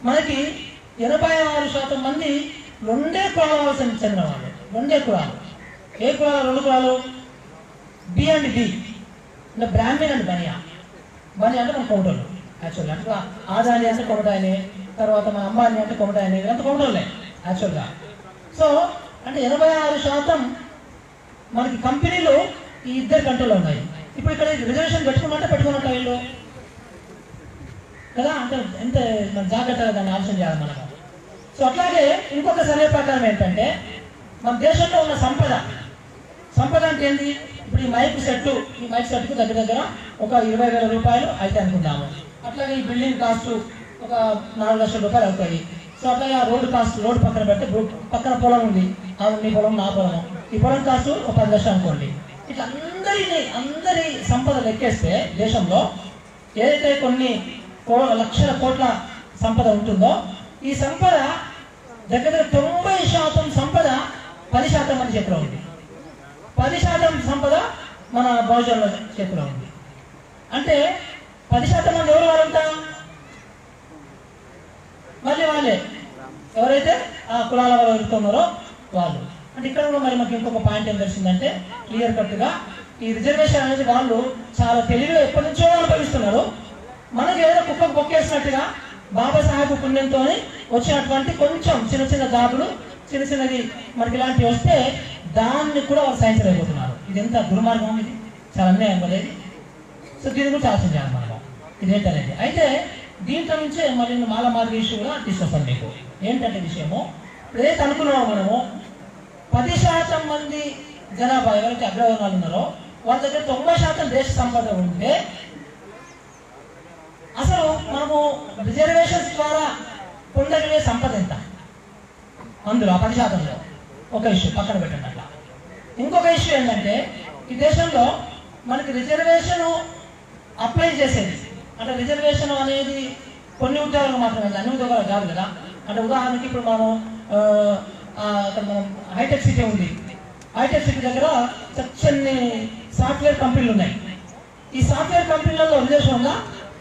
మనకి ఎనభై ఆరు శాతం మంది రెండే కులాలకు చెందిన వాళ్ళు రెండే కులాలు ఏ కులాలు రెండు కులాలు బి అండ్ బి అంటే బ్రాహ్మణ్ అండ్ బనియా బనియా అంటే మన కొమటోళ్ళు యాక్చువల్గా అంటే ఆదాని అంటే కొమటాయని తర్వాత మన అంబానీ అంటే కొమటాయని ఇదంతా కొమటోళ్ళే యాక్చువల్గా సో అంటే ఎనభై ఆరు శాతం మనకి కంపెనీలు ఈ ఇద్దరు కంట్రోల్లో ఉన్నాయి ఇప్పుడు ఇక్కడ రిజర్వేషన్ పెట్టుకున్నట్టే పెట్టుకున్నట్టు వీళ్ళు కదా అంటే ఎంత మన జాగ్రత్తగా దాన్ని ఆలోచన చేయాలి మనము సో అట్లాగే ఇంకొక సర్వే ప్రకారం ఏంటంటే మన దేశంలో ఉన్న సంపద సంపద అంటే ఏంది ఇప్పుడు ఈ మైక్ సెట్ ఈ మైక్ సెట్కు దగ్గర దగ్గర ఒక ఇరవై వేల రూపాయలు అయితే అనుకుందాము అట్లాగే ఈ బిల్డింగ్ కాస్ట్ ఒక నాలుగు లక్షల రూపాయలు అవుతాయి సో అట్లాగే ఆ రోడ్డు కాస్ట్ రోడ్డు పక్కన పెడితే రో- పక్కన పొలం ఉంది ఆ నీ పొలం నా పొలం ఈ పొలం కాస్ట్ ఒక పది లక్షలు అనుకోండి ఇట్లా అందరిని అందరి సంపద లెక్కేస్తే దేశంలో ఏదైతే కొన్ని కో లక్షల కోట్ల సంపద ఉంటుందో ఈ సంపద దగ్గర దగ్గర తొంభై శాతం సంపద పది శాతం మంది చేతిలో ఉంది పది శాతం సంపద మన బహుజనుల చేతిలో ఉంది అంటే పది శాతం మంది ఎవరు వారంతా మళ్ళీ వాళ్ళే ఎవరైతే ఆ కులాల వారు ఎవరైతే ఉన్నారో వాళ్ళు అంటే ఇక్కడ కూడా మరి మాకు ఇంకొక పాయింట్ ఏం తెలిసిందంటే క్లియర్ కట్గా ఈ రిజర్వేషన్ అనేది వాళ్ళు చాలా తెలివిగా ఎప్పటి నుంచో అనుభవిస్తున్నారు మనకి ఏదో కుక్కకు బొక్కేసినట్టుగా బాబాసాహెబ్ పుణ్యంతో వచ్చినటువంటి కొంచెం చిన్న చిన్న జాబులు చిన్న చిన్నది మనకి ఇలాంటివి వస్తే దాన్ని కూడా వాళ్ళు సహించలేకపోతున్నారు ఇది ఎంత దుర్మార్గం ఇది చాలా అన్యాయం కదా ఇది సో దీని గురించి ఆలోచన చేయాలి మనము ఇదేంటనేది అయితే దీంట్లో నుంచే మరి మాల మార్గ ఇష్యూ కూడా తీసుకొస్తాను మీకు ఏంటంటే విషయము ఏదైతే అనుకున్నామో మనము పది శాతం మంది జనాభా ఎవరైతే అగ్రవర్ణాలు ఉన్నారో వాళ్ళ దగ్గర తొంభై శాతం దేశ సంపద ఉంటే అసలు మనము రిజర్వేషన్స్ ద్వారా పొందగలిగే సంపద ఎంత అందులో ఆ పది శాతంలో ఒక ఇష్యూ పక్కన పెట్టండి అట్లా ఇంకొక ఇష్యూ ఏంటంటే ఈ దేశంలో మనకి రిజర్వేషన్ అప్లై చేసేది అంటే రిజర్వేషన్ అనేది కొన్ని ఉద్యోగాలు మాత్రమే కాదు, అన్ని ఉద్యోగాలు కాదు కదా అంటే ఉదాహరణకి ఇప్పుడు మనం ఆ, ఆ, అక్కడ మనం హైటెక్ సిటీ ఉంది హైటెక్ సిటీ దగ్గర చచ్చన్ని సాఫ్ట్వేర్ కంపెనీలు ఉన్నాయి ఈ సాఫ్ట్వేర్ కంపెనీలలో రిజర్వేషన్ ఉందా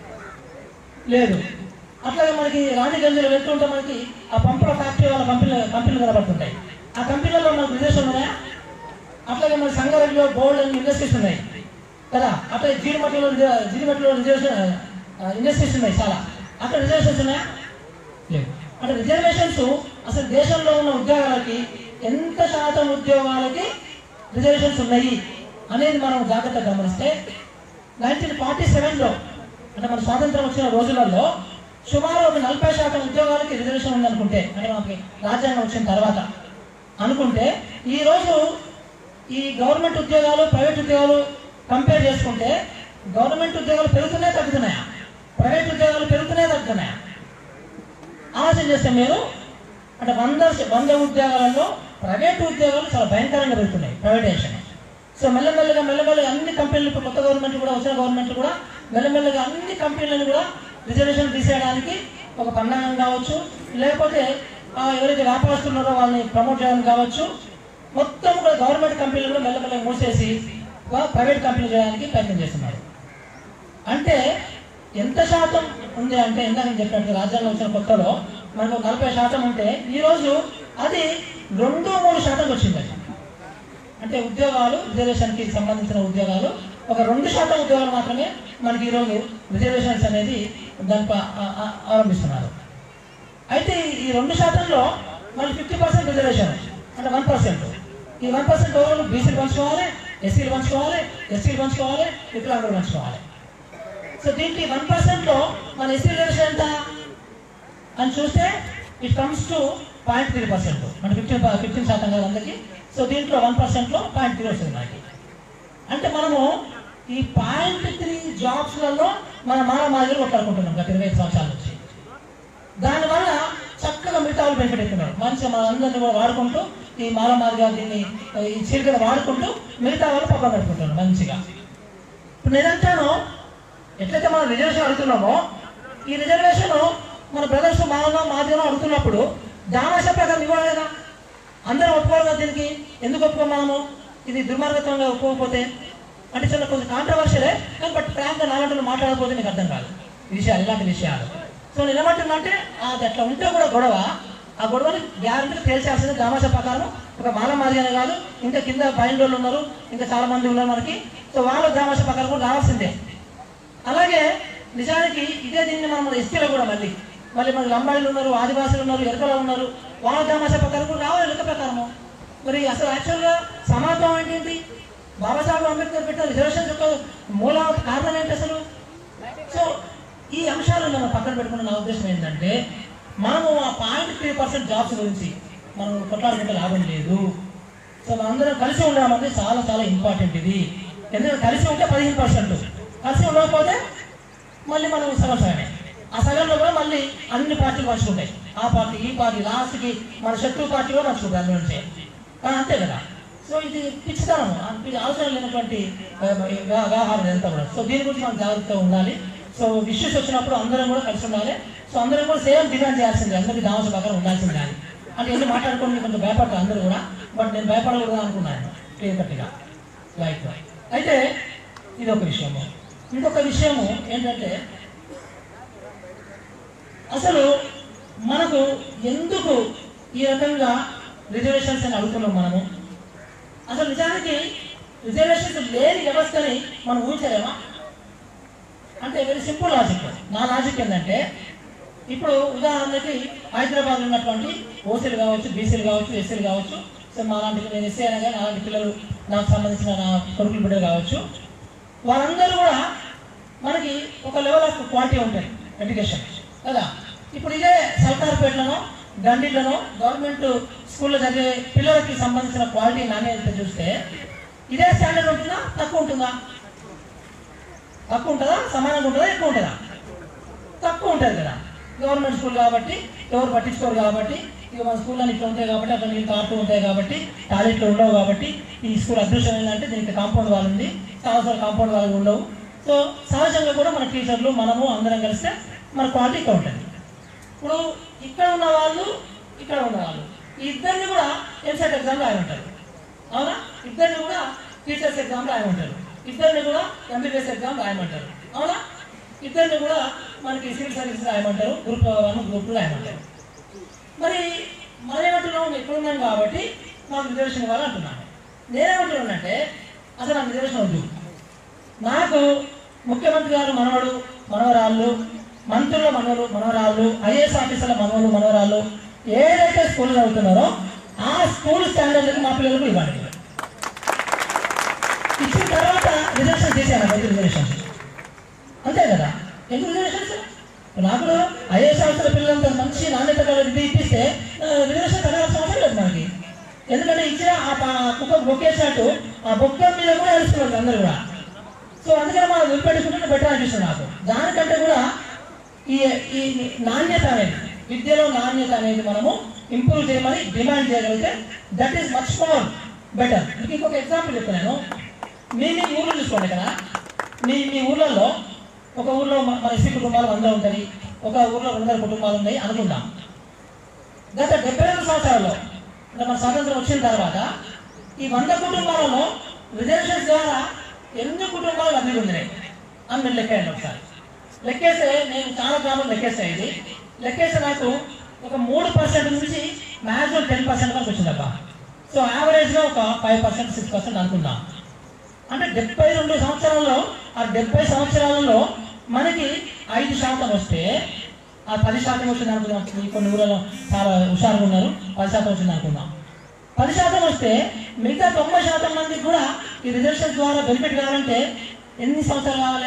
లేదు అట్లాగే మనకి రాణిగంజ్లో వెళ్తుంటే మనకి ఆ పంపుల ఫ్యాక్టరీ వాళ్ళ కంపెనీలు కంపెనీలు కనబడుతుంటాయి ఆ కంపెనీలలో మనకు రిజర్వేషన్ ఉన్నాయా అట్లాగే మన సంగారెడ్డిలో బోల్డ్ అని ఇండస్ట్రీస్ ఉన్నాయి కదా అట్లాగే జీడిమట్టిలో జీడిమట్టిలో రిజర్వేషన్ ఇండస్ట్రీస్ ఉన్నాయి చాలా అక్కడ రిజర్వేషన్స్ ఉన్నాయా లేవు అంటే రిజర్వేషన్స్ అసలు దేశంలో ఉన్న ఉద్యోగాలకి ఎంత శాతం ఉద్యోగాలకి రిజర్వేషన్స్ ఉన్నాయి అనేది మనం జాగ్రత్తగా గమనిస్తే నైన్టీన్ ఫార్టీ సెవెన్లో అంటే మన స్వాతంత్రం వచ్చిన రోజులలో సుమారు ఒక నలభై శాతం ఉద్యోగాలకి రిజర్వేషన్ ఉందనుకుంటే అంటే మనకి రాజ్యాంగం వచ్చిన తర్వాత అనుకుంటే ఈ రోజు ఈ గవర్నమెంట్ ఉద్యోగాలు ప్రైవేట్ ఉద్యోగాలు కంపేర్ చేసుకుంటే గవర్నమెంట్ ఉద్యోగాలు పెరుగుతున్నాయా తగ్గుతున్నాయా ప్రైవేట్ ఉద్యోగాలు పెరుగుతున్నాయా తగ్గుతున్నాయా ఆలోచన చేస్తే మీరు అంటే వంద వంద ఉద్యోగాలలో ప్రైవేట్ ఉద్యోగాలు చాలా భయంకరంగా పెరుగుతున్నాయి ప్రైవేటైజేషన్ సో మెల్లమెల్లగా మెల్లమెల్లగా అన్ని కంపెనీలు ఇప్పుడు కొత్త గవర్నమెంట్ కూడా వచ్చిన గవర్నమెంట్ కూడా మెల్లమెల్లగా అన్ని కంపెనీలను కూడా రిజర్వేషన్ తీసేయడానికి ఒక పన్నాగం కావచ్చు లేకపోతే ఆ, ఎవరైతే వ్యాపారస్తులు ఉన్నారో వాళ్ళని ప్రమోట్ చేయడం కావచ్చు మొత్తం కూడా గవర్నమెంట్ కంపెనీలు కూడా మెల్లమెల్లగా మూసేసి ఆ, ప్రైవేట్ కంపెనీలు చేయడానికి ప్రయత్నం చేస్తున్నారు అంటే ఎంత శాతం ఉంది అంటే ఇందాక నేను చెప్పినట్టు రాజ్యాంగం వచ్చిన కొత్తలో మనకు నలభై శాతం ఉంటే ఈరోజు అది రెండు మూడు శాతం వచ్చింది అది అంటే ఉద్యోగాలు రిజర్వేషన్కి సంబంధించిన ఉద్యోగాలు ఒక రెండు శాతం ఉద్యోగాలు మాత్రమే మనకి ఈరోజు రిజర్వేషన్స్ అనేది దానికి ఆ- ఆ- ఆరంభిస్తున్నారు అయితే ఈ రెండు శాతంలో మళ్ళీ ఫిఫ్టీ పర్సెంట్ రిజర్వేషన్ అంటే వన్ పర్సెంట్ ఈ వన్ పర్సెంట్ ఎవరు బీసీలు పంచుకోవాలి ఎస్సీలు పంచుకోవాలి ఎస్సీలు పంచుకోవాలి వికలాంగులు పంచుకోవాలి సో దీనికి వన్ పర్సెంట్లో మన ఎస్సీ రిజర్వేషన్ ఎంత అని చూస్తే it comes to point three percent అంటే ఫిఫ్టీన్ ఫిఫ్టీన్ శాతం కదా అందరికి సో దీంట్లో వన్ పర్సెంట్లో పాయింట్ త్రీ వస్తుంది మనకి అంటే మనము ఈ పాయింట్ త్రీ జాబ్స్లలో మన మానవ మాదిరి కొట్లాడుకుంటున్నాం గత ఇరవై ఐదు సంవత్సరాల నుంచి దానివల్ల చక్కగా మిగతా వాళ్ళు బెనిఫిట్ అవుతున్నారు మంచిగా మన అందరినీ కూడా వాడుకుంటూ ఈ మాల మాదిరిగా దీన్ని ఈ చీలికలు వాడుకుంటూ మిగతా వాళ్ళు పక్కన పెట్టుకుంటున్నారు మంచిగా ఇప్పుడు నేనంటాను ఎట్లయితే మనం రిజర్వేషన్ అడుగుతున్నామో ఈ రిజర్వేషన్ మన బ్రదర్స్ మాలో మాదిరిలో అడుగుతున్నప్పుడు దానాశ ప్రకారం ఇవ్వాలి కదా అందరూ ఒప్పుకోవాలి కదా దీనికి ఎందుకు ఒప్పుకోం మనము ఇది దుర్మార్గత్వంగా ఒప్పుకోకపోతే అంటే చిన్న కొంచెం కాంట్రవర్షియలే కానీ బట్ ఫ్రాంక్గా నాలుగు మాట్లాడకపోతే నీకు అర్థం కాదు ఈ విషయాలు ఇలాంటి విషయాలు సో నిలబట్టిందంటే అది అట్లా ఉంటే కూడా గొడవ ఆ గొడవని గ్యారంటీ తేల్చాల్సింది గ్రామాస ప్రకారం ఒక మాల మాదిగానే కాదు ఇంకా కింద పైన వాళ్ళు ఉన్నారు ఇంకా చాలా మంది ఉన్నారు మనకి సో వాళ్ళ గ్రామాస ప్రకారం కూడా రావాల్సిందే అలాగే నిజానికి ఇదే దీన్ని మనం ఎస్టీలో కూడా మళ్ళీ మళ్ళీ మన లంబాడీలు ఉన్నారు ఆదివాసులు ఉన్నారు ఎరకలు ఉన్నారు వాళ్ళ గ్రామాస ప్రకారం కూడా రావాలి లెక్క ప్రకారము మరి అసలు యాక్చువల్గా సమాజం అంటే ఏంటి బాబాసాహెబ్ అంబేద్కర్ పెట్టిన రిజర్వేషన్ యొక్క మూల కారణం ఏంటి అసలు సో ఈ అంశాలను మనం పక్కన పెట్టుకున్న నా ఉద్దేశం ఏంటంటే మనము ఆ పాయింట్ త్రీ పర్సెంట్ జాబ్స్ గురించి మనం కొట్లాడుకుంటే లాభం లేదు సో మనందరం కలిసి ఉండడం అనేది చాలా చాలా ఇంపార్టెంట్ ఇది ఎందుకంటే కలిసి ఉంటే పదిహేను పర్సెంట్ కలిసి ఉండకపోతే మళ్ళీ మనం సగం సగమే ఆ సగంలో కూడా మళ్ళీ అన్ని పార్టీలు పంచుకుంటాయి ఆ పార్టీ ఈ పార్టీ లాస్ట్కి మన శత్రు పార్టీ కూడా పంచుకుంటాయి అందులో నుంచే ఆ, అంతే కదా సో ఇది పిచ్చితనం ఇది అవసరం లేనటువంటి ఆ, వ్యవ- వ్యవహారం ఎంత కూడా సో దీని గురించి మనం జాగ్రత్తగా ఉండాలి సో ఇష్యూస్ వచ్చినప్పుడు అందరం కూడా కలిసి ఉండాలి సో అందరం కూడా సేమ్ డిమాండ్ చేయాల్సిందే అందరికీ దామస ప్రకారం ఉండాల్సిందే అని అంటే ఎన్ని మాట్లాడుకోండి కొంచెం భయపడతారు అందరూ కూడా బట్ నేను భయపడకూడదు అనుకున్నాను క్లియర్ కట్గా లైక్ అయితే ఇది ఒక విషయము ఇంకొక విషయము ఏంటంటే అసలు మనకు ఎందుకు ఈ రకంగా రిజర్వేషన్స్ అని అడుగుతున్నాం మనము అసలు నిజానికి రిజర్వేషన్స్ లేని వ్యవస్థని మనం ఊహించలేమా అంటే వెరీ సింపుల్ లాజిక్ నా లాజిక్ ఏంటంటే ఇప్పుడు ఉదాహరణకి హైదరాబాద్ ఉన్నటువంటి ఓసీలు కావచ్చు బీసీలు కావచ్చు ఎస్సీలు కావచ్చు సో మా లాంటి నేను ఎస్సీ అయినా కానీ అలాంటి పిల్లలు నాకు సంబంధించిన నా కొడుకులు బిడ్డలు కావచ్చు వాళ్ళందరూ కూడా మనకి ఒక లెవెల్ ఆఫ్ క్వాలిటీ ఉంటుంది ఎడ్యుకేషన్ కదా ఇప్పుడు ఇదే సర్కార్పేటలోనో గండిలోనో గవర్నమెంట్ స్కూల్లో చదివే పిల్లలకి సంబంధించిన క్వాలిటీ నాణ్యత చూస్తే ఇదే స్టాండర్డ్ ఉంటుందా తక్కువ ఉంటుందా తక్కువ ఉంటుందా సమానంగా ఉంటుందా ఎక్కువ ఉంటుందా తక్కువ ఉంటుంది కదా గవర్నమెంట్ స్కూల్ కాబట్టి ఎవరు పట్టించుకోరు కాబట్టి ఇక మన స్కూల్లో ఇట్లా ఉంటాయి కాబట్టి అక్కడ నీళ్ళు కారుతూ ఉంటాయి కాబట్టి టాయిలెట్లు ఉండవు కాబట్టి ఈ స్కూల్ అదృష్టం ఏంటంటే దీనికి కాంపౌండ్ వాళ్ళు ఉంది సంవత్సరాలు కాంపౌండ్ వాళ్ళు ఉండవు సో సహజంగా కూడా మన టీచర్లు మనము అందరం కలిస్తే మన క్వాలిటీ ఇక్కడ ఉంటుంది ఇప్పుడు ఇక్కడ ఉన్న వాళ్ళు ఇక్కడ ఉన్న వాళ్ళు ఈ ఇద్దరిని కూడా ఎంసెట్ ఎగ్జామ్ రాయమంటారు అవునా ఇద్దరిని కూడా టీచర్స్ ఎగ్జామ్ రాయమంటారు ఇద్దరిని కూడా ఎంబీబీఎస్ ఎగ్జామ్ రాయమంటారు అవునా ఇద్దరిని కూడా మనకి సివిల్ సర్వీస్ రాయమంటారు గ్రూప్ వన్ గ్రూప్ టూ రాయమంటారు మరి మనమేమంటున్నాం ఇక్కడ ఉన్నాం కాబట్టి మాకు రిజర్వేషన్ ఇవ్వాలి అంటున్నాను నేనేమంటున్నానంటే అసలు నాకు రిజర్వేషన్ వద్దు నాకు ముఖ్యమంత్రి గారు మనవడు మనవరాళ్ళు మంత్రుల మనవలు మనవరాళ్ళు ఐఏఎస్ ఆఫీసర్ల మనవలు మనవరాళ్ళు ఏదైతే స్కూల్ చదువుతున్నారో ఆ స్కూల్ స్టాండర్డ్కి మా పిల్లలకు ఇవ్వండి ఇచ్చిన తర్వాత రిజర్వేషన్ చేశాను ప్రతి రిజర్వేషన్స్ అంతే కదా ఎందుకు రిజర్వేషన్స్ నాకు ఐఏఎస్ ఆఫీసర్ పిల్లలంతా మంచి నాణ్యత గల ఇది ఇప్పిస్తే ఆ, రిజర్వేషన్ తగ్గాల్సిన అవసరం లేదు మనకి ఎందుకంటే ఇచ్చిన ఆ ప- కుక్క బొక్కేసినట్టు ఆ బొక్క మీద కూడా వేస్తున్నారు అందరూ కూడా సో అందుకని మనం వదిలిపెట్టుకుంటే బెటర్ అనిపిస్తుంది నాకు దానికంటే కూడా ఈ ఈ నాణ్యత అనేది విద్యలో నాణ్యత అనేది మనము ఇంప్రూవ్ చేయమని డిమాండ్ చేయగలిగితే that is much more better మీకు ఇంకొక ఎగ్జాంపుల్ చెప్తున్నాను మీ మీ ఊర్లో చూసుకోండి ఇక్కడ మీ మీ ఊర్లలో ఒక ఊర్లో మ- మన ఎస్సీ కుటుంబాలు వంద ఉంటుంది ఒక ఊర్లో వందల కుటుంబాలు ఉన్నాయి అనుకుందాం గత డెబ్బై రెండు సంవత్సరాల్లో అంటే మన స్వాతంత్రం వచ్చిన తర్వాత ఈ వంద కుటుంబాలలో రిజర్వేషన్స్ ద్వారా ఎన్ని కుటుంబాలు లబ్ధి పొందినాయి అని మీరు లెక్కేయండి ఒకసారి లెక్కేస్తే నేను చాలా గ్రామాలు లెక్కేస్తాయి ఇది లెక్కేస్తే నాకు ఒక మూడు పర్సెంట్ నుంచి మ్యాక్సిమం టెన్ పర్సెంట్ వరకు వచ్చిందబ్బా సో యావరేజ్గా ఒక ఫైవ్ పర్సెంట్ సిక్స్ పర్సెంట్ అనుకుందాం అంటే డెబ్బై రెండు సంవత్సరాల్లో ఆ డెబ్బై సంవత్సరాలలో మనకి ఐదు శాతం వస్తే ఆ పది శాతం వచ్చింది అనుకుందాం ఈ కొన్ని ఊళ్ళలో చాలా హుషారుగా ఉన్నారు పది శాతం వచ్చింది అనుకుందాం పది శాతం వస్తే మిగతా తొంభై శాతం మందికి కూడా ఈ రిజర్వేషన్ ద్వారా బెనిఫిట్ కావాలంటే ఎన్ని సంవత్సరాలు కావాలి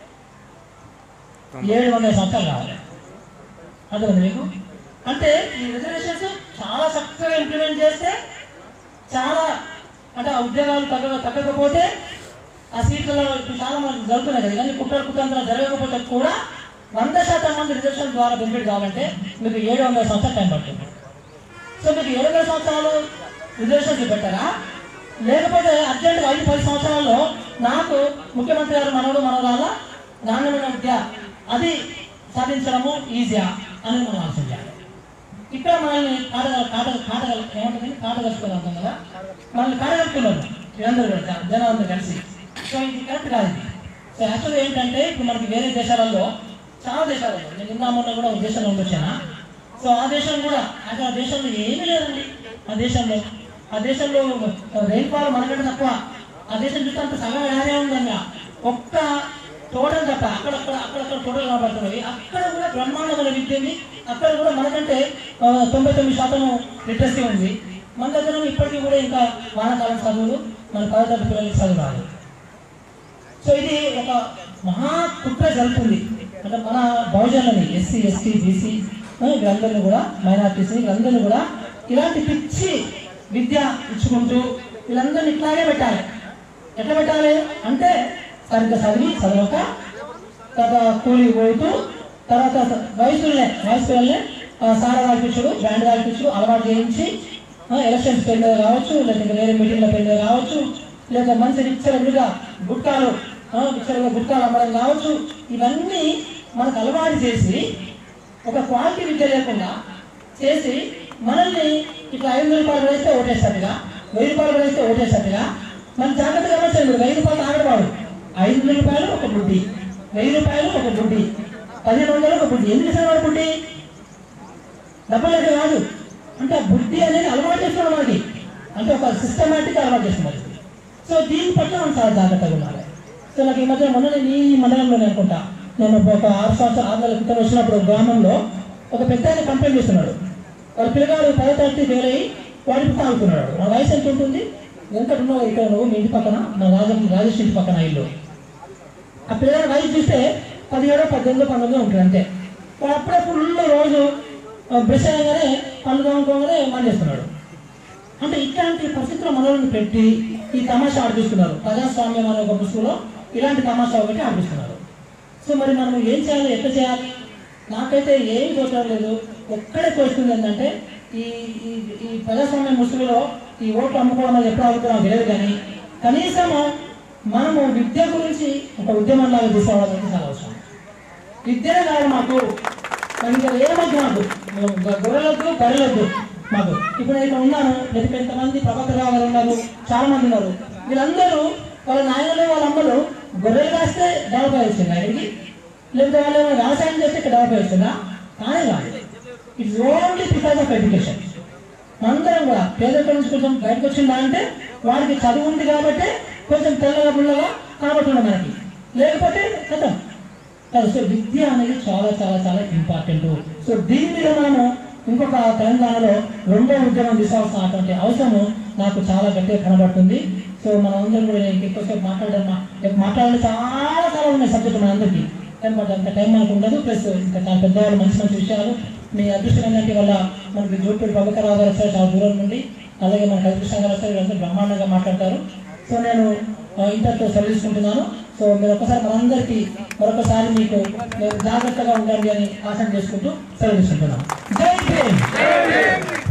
ఏడు వందల సంవత్సరాలు కావాలి అర్థమైంది మీకు అంటే ఈ రిజర్వేషన్స్ చాలా చక్కగా ఇంప్లిమెంట్ చేస్తే చాలా అంటే ఆ ఉద్యోగాలు తగ్గ తగ్గకపోతే ఆ సీట్లలో ఇప్పుడు చాలా మంది జరుగుతున్నాయి కదా కానీ కుట్ర కుతంత్రాలు జరగకపోతే కూడా వంద శాతం మంది రిజర్వేషన్ ద్వారా బెనిఫిట్ కావాలంటే మీకు ఏడు వందల సంవత్సరాలు టైం పడుతుంది సో మీకు ఏడు వందల సంవత్సరాలు రిజర్వేషన్ పెట్టారా లేకపోతే అర్జెంటుగా ఐదు పది సంవత్సరాల్లో నాకు ముఖ్యమంత్రి గారు మనవడు మనవరాల నాణ్యమైన విద్య అది సాధించడము ఈజీయా అని మనం ఆలోచించాలి ఇక్కడ మనల్ని కాటగల కాట కాటగల ఏమంటుంది కాటగలుపుకోగలుగుతాం కదా మనల్ని కాటగలుపుకున్నారు వీళ్ళందరూ కూడా జనాలందరూ కలిసి సో ఇది కరెక్ట్ కాదు ఇది సో యాక్చువల్గా ఏంటంటే ఇప్పుడు మనకి వేరే దేశాలలో చాలా దేశాలు ఉన్నాయి. నేను నిన్న మొన్న కూడా ఒక దేశంలో ఉండొచ్చానా సో ఆ దేశం కూడా అసలు ఆ దేశంలో ఏమీ లేదండి ఆ దేశంలో ఆ దేశంలో రైన్ఫాల్ మనకంటే తక్కువ ఆ దేశం చూస్తే అంత సగం ఏరియా ఉందన్న ఒక్క టోటల్ తప్ప అక్కడక్కడ అక్కడక్కడ టోటల్ కనబడుతున్నవి అక్కడ కూడా బ్రహ్మాండమైన విద్య ఉంది అక్కడ కూడా మనకంటే ఆ, తొంభై తొమ్మిది శాతం లిటరసీ ఉంది మన దగ్గర ఇప్పటికీ కూడా ఇంకా వానాకాలం చదువులు మన పదవ పిల్లలకి చదువు రాదు సో ఇది ఒక మహా కుట్ర జరుగుతుంది అంటే మన బహుజనులని ఎస్సీ ఎస్టీ బీసీ వీళ్ళందరినీ కూడా మైనార్టీస్ వీళ్ళందరినీ కూడా ఇలాంటి పిచ్చి విద్య ఇచ్చుకుంటూ వీళ్ళందరినీ ఇట్లాగే పెట్టాలి ఎట్లా పెట్టాలి అంటే సరిగ్గా చదివి చదవక తర్వాత కూలి పోతూ తర్వాత వయసులనే వయసు పిల్లల్ని సారా కాల్పించుడు బ్యాండ్ కాల్పించుడు అలవాటు చేయించి ఆ, ఎలక్షన్స్ పెళ్ళి కావచ్చు లేకపోతే వేరే మీటింగ్ల పెళ్ళి కావచ్చు లేదా మంచి విచ్చలవిడిగా గుట్కాలు ఆ, విచ్చలవిడిగా గుట్కాలు అమ్మడం కావచ్చు ఇవన్నీ మనకు అలవాటు చేసి ఒక క్వాలిటీ విద్య లేకుండా చేసి మనల్ని ఇట్లా ఐదు వందల రూపాయలు వేస్తే ఓటేసినట్టుగా వెయ్యి రూపాయలు వేస్తే ఓటేసినట్టుగా మన జాగ్రత్తగా గమనించండి మీరు వెయ్యి రూపాయలు ఆగడవాడు ఐదు వందల రూపాయలు ఒక బుడ్డి వెయ్యి రూపాయలు ఒక బుడ్డి పదిహేను వందలు ఒక బుడ్డి ఎందుకు ఇస్తాడు వాడు బుడ్డి డబ్బులు అయితే కాదు అంటే ఆ బుద్ధి అనేది అలవాటు చేస్తున్నాడు మనకి అంటే ఒక సిస్టమేటిక్ అలవాటు చేస్తున్నారు సో దీని పట్ల మనం చాలా జాగ్రత్తగా ఉండాలి సో నాకు ఈ మధ్య మొన్న నేను ఈ మండలంలో అనుకుంటా నేను ఒక ఆరు సంవత్సరాలు ఆరు నెలల క్రితం వచ్చినప్పుడు ఒక గ్రామంలో ఒక పెద్ద ఆయన కంప్లైంట్ చేస్తున్నాడు వాళ్ళ పిల్లగాడు పదో తరగతి ఫెయిల్ అయ్యి వాడికి తాగుతున్నాడు వాళ్ళ వయసు ఎంత ఉంటుంది వెంకట ఉన్నావు ఇక్కడ నువ్వు మీ ఇంటి పక్కన నా రాజ రాజేష్ ఇంటి పక్కన ఇల్లు ఆ పిల్లగాడు వయసు చూస్తే పదిహేడో పద్దెనిమిదో పంతొమ్మిదో ఉంటుంది అంతే వాడు అప్పుడే ఫుల్ రోజు ఆ, బ్రష్ అయ్యగానే పళ్ళు తోముకోగానే చేస్తున్నాడు అంటే ఇట్లాంటి పరిస్థితుల్లో మనల్ని పెట్టి ఈ తమాషా ఆడిపిస్తున్నారు ప్రజాస్వామ్యం అనే ఒక పుస్తకంలో ఇలాంటి తమాషా ఒకటి ఆడిపిస్తున్నారు సో మరి మనం ఏం చేయాలి ఎట్లా చేయాలి నాకైతే ఏమి తోచడం లేదు ఒక్కడే తోస్తుంది ఏంటంటే ఈ ఈ ఈ ప్రజాస్వామ్య ముసుగులో ఈ ఓట్లు అమ్ముకోవడం అనేది ఎప్పుడు అవుతుందో నాకు తెలియదు కానీ కనీసము మనము విద్య గురించి ఒక ఉద్యమంలాగా తీసుకోవడం చాలా అవసరం విద్యనే కాదు మాకు మరి ఇంకా ఏమొద్దు మాకు గొ- గొర్రెలొద్దు బర్రెలొద్దు మాకు ఇప్పుడు నేను ఇక్కడ ఉన్నాను లేకపోతే ఎంతమంది ప్రభాకర్ రావు గారు ఉన్నారు చాలా మంది ఉన్నారు వీళ్ళందరూ వాళ్ళ నాయనలు వాళ్ళ అమ్మలు గొర్రెలు కాస్తే డెవలప్ అయ్యి వచ్చింది ఇక్కడికి లేకపోతే వాళ్ళు ఏమైనా వ్యవసాయం చేస్తే ఇక్కడ డెవలప్ అయ్యి వచ్చిందా కానీ కాదు it's only because of education అందరం కూడా పేదరికం నుంచి కొంచెం బయటకు వచ్చిందా అంటే వాడికి చదువు ఉంది కాబట్టి కొంచెం తెల్లగా పుల్లగా కనబడుతుంది మనకి లేకపోతే కథం కాదు సో విద్య అనేది చాలా చాలా చాలా ఇంపార్టెంట్ సో దీని మీద మనము ఇంకొక తెలంగాణలో రెండో ఉద్యమం తీసుకోవాల్సినటువంటి అవసరము నాకు చాలా గట్టిగా కనబడుతుంది సో మనం అందరం కూడా నేను ఎక్కువసేపు మాట్లాడడం మా- మాట్లాడాలి చాలా చాలా ఉన్నాయి సబ్జెక్ట్ మనందరికీ కానీ మరి అంత టైం మనకు ఉండదు ప్లస్ ఇంకా చాలా పెద్దవాళ్ళు మంచి మంచి విషయాలు మీ అదృష్టం ఏంటంటే వల్ల మనకి జోడ్పూడి ప్రభాకర్ రావు గారు వస్తారు చాలా దూరం నుండి అలాగే మన కృష్ణ గారు వస్తారు వీళ్ళందరూ బ్రహ్మాండంగా మాట్లాడతారు సో నేను ఆ, ఇంతటితో సెలవు తీసుకుంటున్నాను సో మీరు ఒకసారి మనందరికీ మరొకసారి మీకు నేను జాగ్రత్తగా ఉండండి అని ఆశ చేసుకుంటూ సెలవు తీసుకుంటున్నాను జై భీమ్